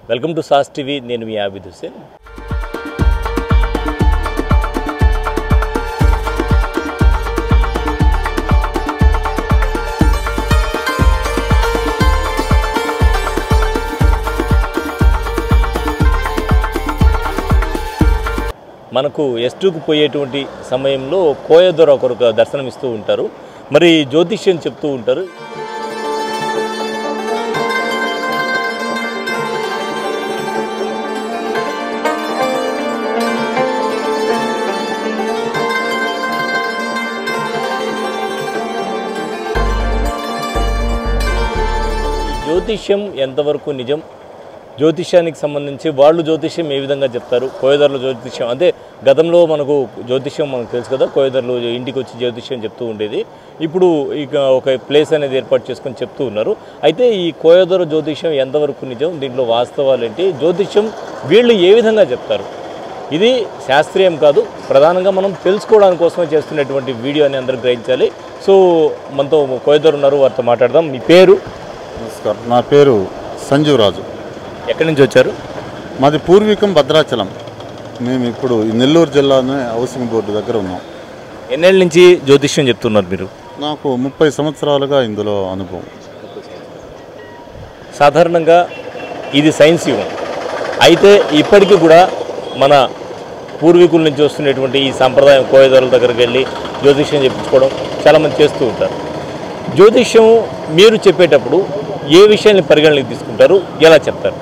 Welcome to sauce TV నేను మీ ఆబిద్ హుసేన్ మనకు ఎస్టూకు పోయేటువంటి సమయంలో కోయదొర ఒకరు దర్శనమిస్తూ ఉంటారు మరి జ్యోతిష్యం చెప్తూ ఉంటారు జ్యోతిష్యం ఎంతవరకు నిజం జ్యోతిష్యానికి సంబంధించి వాళ్ళు జ్యోతిష్యం ఏ విధంగా చెప్తారు కోయదర్ల జ్యోతిష్యం అంటే గతంలో మనకు జ్యోతిష్యం మనకు తెలుసు కదా కోయదర్లు ఇంటికి వచ్చి జ్యోతిష్యం చెప్తూ ఉండేది ఇప్పుడు ఇక ఒక ప్లేస్ అనేది ఏర్పాటు చేసుకొని చెప్తూ ఉన్నారు అయితే ఈ కోయదర జ్యోతిష్యం ఎంతవరకు నిజం దీంట్లో వాస్తవాలు ఏంటి జ్యోతిష్యం వీళ్ళు ఏ విధంగా చెప్తారు ఇది శాస్త్రీయం కాదు ప్రధానంగా మనం తెలుసుకోవడానికి కోసమే చేస్తున్నటువంటి వీడియో అని అందరూ గ్రహించాలి సో మనతో కోయదర్ ఉన్నారు వారితో మాట్లాడదాం మీ పేరు నమస్కారం నా పేరు సంజీవ్ రాజు ఎక్కడి నుంచి వచ్చారు మాది పూర్వీకం భద్రాచలం మేము ఇప్పుడు ఈ నెల్లూరు జిల్లానే హౌసింగ్ బోర్డు దగ్గర ఉన్నాం ఎన్నేళ్ళ నుంచి జ్యోతిష్యం చెప్తున్నారు మీరు నాకు ముప్పై సంవత్సరాలుగా ఇందులో అనుభవం సాధారణంగా ఇది సైన్స్ యుగం అయితే ఇప్పటికీ కూడా మన పూర్వీకుల నుంచి వస్తున్నటువంటి ఈ సాంప్రదాయం కోయదారుల దగ్గరికి వెళ్ళి జ్యోతిష్యం చెప్పించుకోవడం చాలామంది చేస్తూ ఉంటారు జ్యోతిష్యం మీరు చెప్పేటప్పుడు ఏ విషయాన్ని పరిగణలోకి తీసుకుంటారు ఎలా చెప్తారు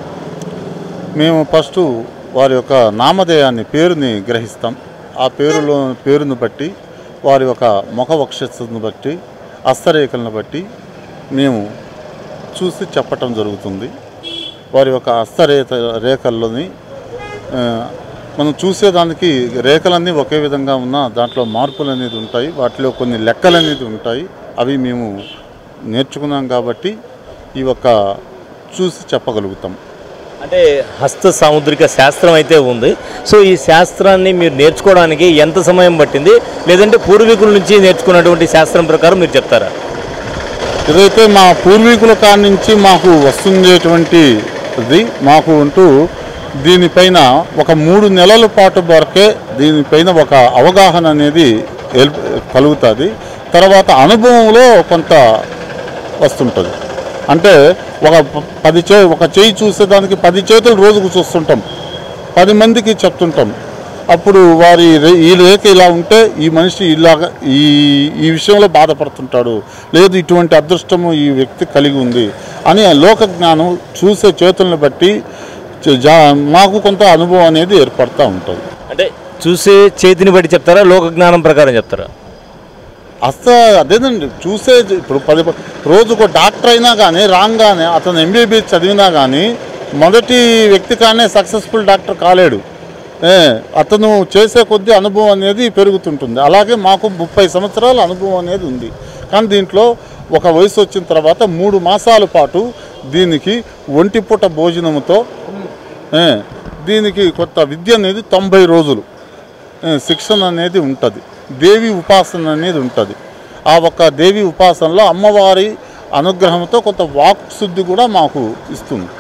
మేము ఫస్ట్ వారి యొక్క నామధేయాన్ని పేరుని గ్రహిస్తాం ఆ పేరులో పేరును బట్టి వారి యొక్క ముఖ వక్షస్సును బట్టి హస్తరేఖలను బట్టి మేము చూసి చెప్పటం జరుగుతుంది వారి యొక్క హస్తరేఖ రేఖల్లోని ఆ, మనం చూసేదానికి రేఖలన్నీ ఒకే విధంగా ఉన్నా దాంట్లో మార్పులు అనేది ఉంటాయి వాటిలో కొన్ని లెక్కలు అనేది ఉంటాయి అవి మేము నేర్చుకున్నాం కాబట్టి ఈ యొక్క చూసి చెప్పగలుగుతాం అంటే హస్త సాముద్రిక శాస్త్రం అయితే ఉంది సో ఈ శాస్త్రాన్ని మీరు నేర్చుకోవడానికి ఎంత సమయం పట్టింది లేదంటే పూర్వీకుల నుంచి నేర్చుకున్నటువంటి శాస్త్రం ప్రకారం మీరు చెప్తారా ఇదైతే మా పూర్వీకుల కాడి నుంచి మాకు వస్తుండేటువంటి ఇది మాకు అంటూ దీనిపైన ఒక మూడు నెలల పాటు వరకే దీనిపైన ఒక అవగాహన అనేది ఏల్ కలుగుతుంది తర్వాత అనుభవంలో కొంత వస్తుంటుంది అంటే ఒక ప- పది చే ఒక చేయి చూసేదానికి పది చేతులు రోజుకు చూస్తుంటాం పది మందికి చెప్తుంటాం అప్పుడు వారి రే- ఈ రేఖ ఇలా ఉంటే ఈ మనిషి ఇలాగ ఈ ఈ విషయంలో బాధపడుతుంటాడు లేదు ఇటువంటి అదృష్టము ఈ వ్యక్తి కలిగి ఉంది అని లోక జ్ఞానం చూసే చేతులను బట్టి చ- జా మాకు కొంత అనుభవం అనేది ఏర్పడుతూ ఉంటుంది అంటే చూసే చేతిని బట్టి చెప్తారా లోక జ్ఞానం ప్రకారం చెప్తారా అస్సలు అదేనండి చూసే ఇప్పుడు పది ప- రోజుకు డాక్టర్ అయినా కానీ రాగానే అతను ఎంబీబీఎస్ చదివినా కానీ మొదటి వ్యక్తి కానీ సక్సెస్ఫుల్ డాక్టర్ కాలేడు ఏ, అతను చేసే కొద్దీ అనుభవం అనేది పెరుగుతుంటుంది అలాగే మాకు ముప్పై సంవత్సరాల అనుభవం అనేది ఉంది కానీ దీంట్లో ఒక వయసు వచ్చిన తర్వాత మూడు మాసాల పాటు దీనికి ఒంటిపూట భోజనముతో ఏ, దీనికి కొత్త విద్య అనేది తొంభై రోజులు ఏ, శిక్షణ అనేది ఉంటుంది దేవి ఉపాసన అనేది ఉంటుంది ఆ ఒక్క దేవి ఉపాసనలో అమ్మవారి అనుగ్రహంతో కొంత వాక్ శుద్ధి కూడా మాకు ఇస్తుంది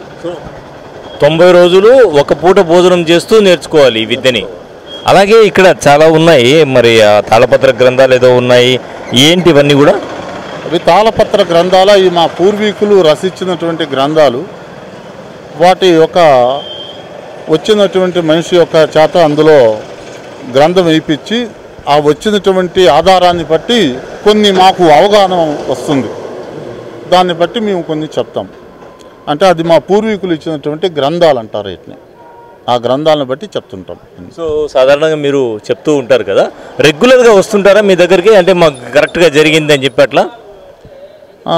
తొంభై రోజులు ఒక పూట భోజనం చేస్తూ నేర్చుకోవాలి ఈ విద్యని అలాగే ఇక్కడ చాలా ఉన్నాయి మరి ఆ తాళపత్ర గ్రంథాలు ఏదో ఉన్నాయి ఏంటి ఇవన్నీ కూడా అవి తాళపత్ర గ్రంథాల ఈ మా పూర్వీకులు రచించినటువంటి గ్రంథాలు వాటి యొక్క వచ్చినటువంటి మనిషి యొక్క చేత అందులో గ్రంథం వేయించి ఆ వచ్చినటువంటి ఆధారాన్ని బట్టి కొన్ని మాకు అవగాహన వస్తుంది దాన్ని బట్టి మేము కొన్ని చెప్తాం అంటే అది మా పూర్వీకులు ఇచ్చినటువంటి గ్రంథాలు అంటారు వీటిని ఆ గ్రంథాలను బట్టి చెప్తుంటాం సో సాధారణంగా మీరు చెప్తూ ఉంటారు కదా రెగ్యులర్గా వస్తుంటారా మీ దగ్గరికి అంటే మాకు కరెక్ట్గా జరిగింది అని చెప్పి అట్లా ఆ,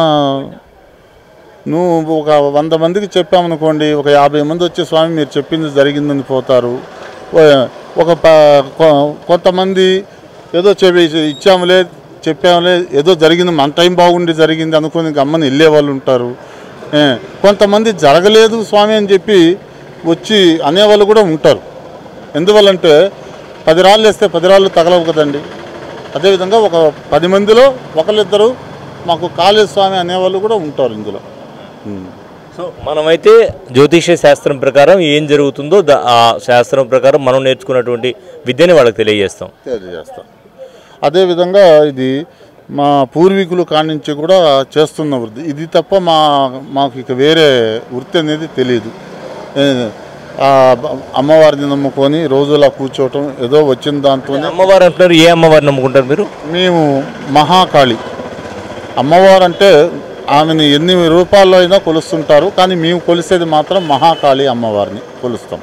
నువ్వు ఒక వంద మందికి చెప్పామనుకోండి ఒక యాభై మంది వచ్చే స్వామి మీరు చెప్పింది జరిగిందని పోతారు ఓ- ఒక ప- కొ- కొంతమంది ఏదో చెప్పి ఇచ్చాములే చెప్పాములే ఏదో జరిగింది మన టైం బాగుండి జరిగింది అనుకుని గమ్మని వెళ్ళే వాళ్ళు ఉంటారు ఏ, కొంతమంది జరగలేదు స్వామి అని చెప్పి వచ్చి అనేవాళ్ళు కూడా ఉంటారు ఎందువల్లంటే పది రాళ్ళు వేస్తే పది రాళ్ళు తగలవు కదండి అదేవిధంగా ఒక పది మందిలో ఒకళ్ళిద్దరు మాకు కాళేశ్వర స్వామి అనేవాళ్ళు కూడా ఉంటారు ఇందులో ఉమ్. సో మనమైతే జ్యోతిష శాస్త్రం ప్రకారం ఏం జరుగుతుందో దా- ఆ శాస్త్రం ప్రకారం మనం నేర్చుకున్నటువంటి విద్యని వాళ్ళకి తెలియజేస్తాం తెలియజేస్తాం అదేవిధంగా ఇది మా పూర్వీకుల కాడి నుంచి కూడా చేస్తున్న వృత్తి ఇది తప్ప మా మాకు ఇక వేరే వృత్తి అనేది తెలియదు ఏ, ఆ బ- అమ్మవారిని నమ్ముకొని రోజులా కూర్చోవటం ఏదో వచ్చిన దాంతోనే అమ్మవారు అంటున్నారు ఏ అమ్మవారు నమ్ముకుంటారు మీరు మేము మహాకాళి అమ్మవారు అంటే ఆమెను ఎన్ని రూపాల్లో అయినా కొలుస్తుంటారు కానీ మేము కొలిసేది మాత్రం మహాకాళి అమ్మవారిని కొలుస్తాం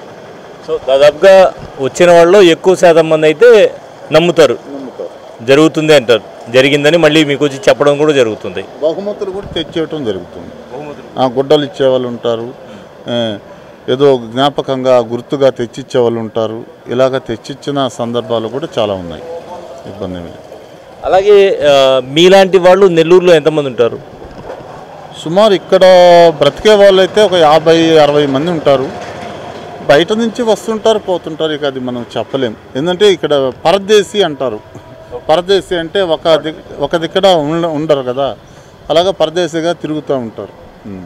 సో దాదాపుగా వచ్చిన వాళ్ళు ఎక్కువ శాతం మంది అయితే నమ్ముతారు జరుగుతుంది అంటారు జరిగిందని మళ్ళీ మీకు వచ్చి చెప్పడం కూడా జరుగుతుంది బహుమతులు కూడా తెచ్చేయటం జరుగుతుంది ఆ గుడ్డలు ఇచ్చేవాళ్ళు ఉంటారు ఏ, ఏదో జ్ఞాపకంగా గుర్తుగా తెచ్చిచ్చే వాళ్ళు ఉంటారు ఇలాగ తెచ్చిచ్చిన సందర్భాలు కూడా చాలా ఉన్నాయి ఇబ్బంది ఏమీ లేదు. అలాగే ఆ, మీలాంటి వాళ్ళు నెల్లూరులో ఎంతమంది ఉంటారు సుమారు ఇక్కడ బ్రతికే వాళ్ళు అయితే ఒక యాభై అరవై మంది ఉంటారు బయట నుంచి వస్తుంటారు పోతుంటారు ఇక అది మనం చెప్పలేం ఎందుకంటే ఇక్కడ పరదేశీ అంటారు పరదేశీ అంటే ఒక ది ఒక దిక్కడ ఉండ- ఉండరు కదా అలాగా పరదేశీగా తిరుగుతూ ఉంటారు ఉమ్.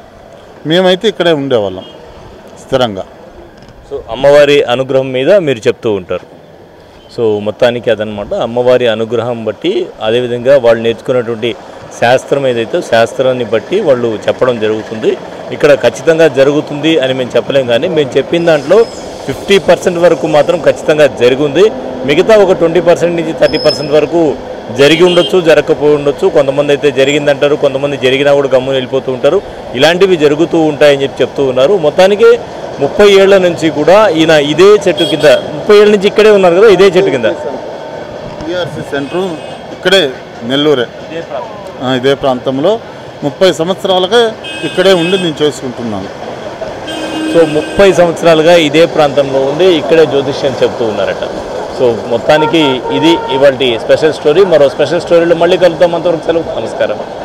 మేమైతే ఇక్కడే ఉండేవాళ్ళం స్థిరంగా సో అమ్మవారి అనుగ్రహం మీద మీరు చెప్తూ ఉంటారు సో మొత్తానికి అదనమాట అమ్మవారి అనుగ్రహం బట్టి అదేవిధంగా వాళ్ళు నేర్చుకున్నటువంటి శాస్త్రం ఏదైతే శాస్త్రాన్ని బట్టి వాళ్ళు చెప్పడం జరుగుతుంది ఇక్కడ ఖచ్చితంగా జరుగుతుంది అని మేము చెప్పలేం కానీ మేము చెప్పిన దాంట్లో ఫిఫ్టీ పర్సెంట్ వరకు మాత్రం ఖచ్చితంగా జరిగింది మిగతా ఒక ట్వంటీ పర్సెంట్ నుంచి థర్టీ పర్సెంట్ వరకు జరిగి ఉండొచ్చు జరగకపోయి ఉండొచ్చు కొంతమంది అయితే జరిగిందంటారు కొంతమంది జరిగినా కూడా గమ్మున వెళ్ళిపోతూ ఉంటారు ఇలాంటివి జరుగుతూ ఉంటాయని చెప్పి చెప్తూ ఉన్నారు మొత్తానికి ముప్పై ఏళ్ల నుంచి కూడా ఈయన ఇదే చెట్టు కింద ముప్పై ఏళ్ళ నుంచి ఇక్కడే ఉన్నారు కదా ఇదే చెట్టు కింద ఈఆర్సీ సెంటర్ ఇక్కడే నెల్లూరే ఆ, ఇదే ప్రాంతంలో ముప్పై సంవత్సరాలుగా ఇక్కడే ఉండి నేను చేసుకుంటున్నాను సో ముప్పై సంవత్సరాలుగా ఇదే ప్రాంతంలో ఉండి ఇక్కడే జ్యోతిష్యం చెప్తూ ఉన్నారట సో మొత్తానికి ఇది ఇవాళ స్పెషల్ స్టోరీ మరో స్పెషల్ స్టోరీలో మళ్ళీ కలుద్దాం అంతవరకు సెలవు నమస్కారం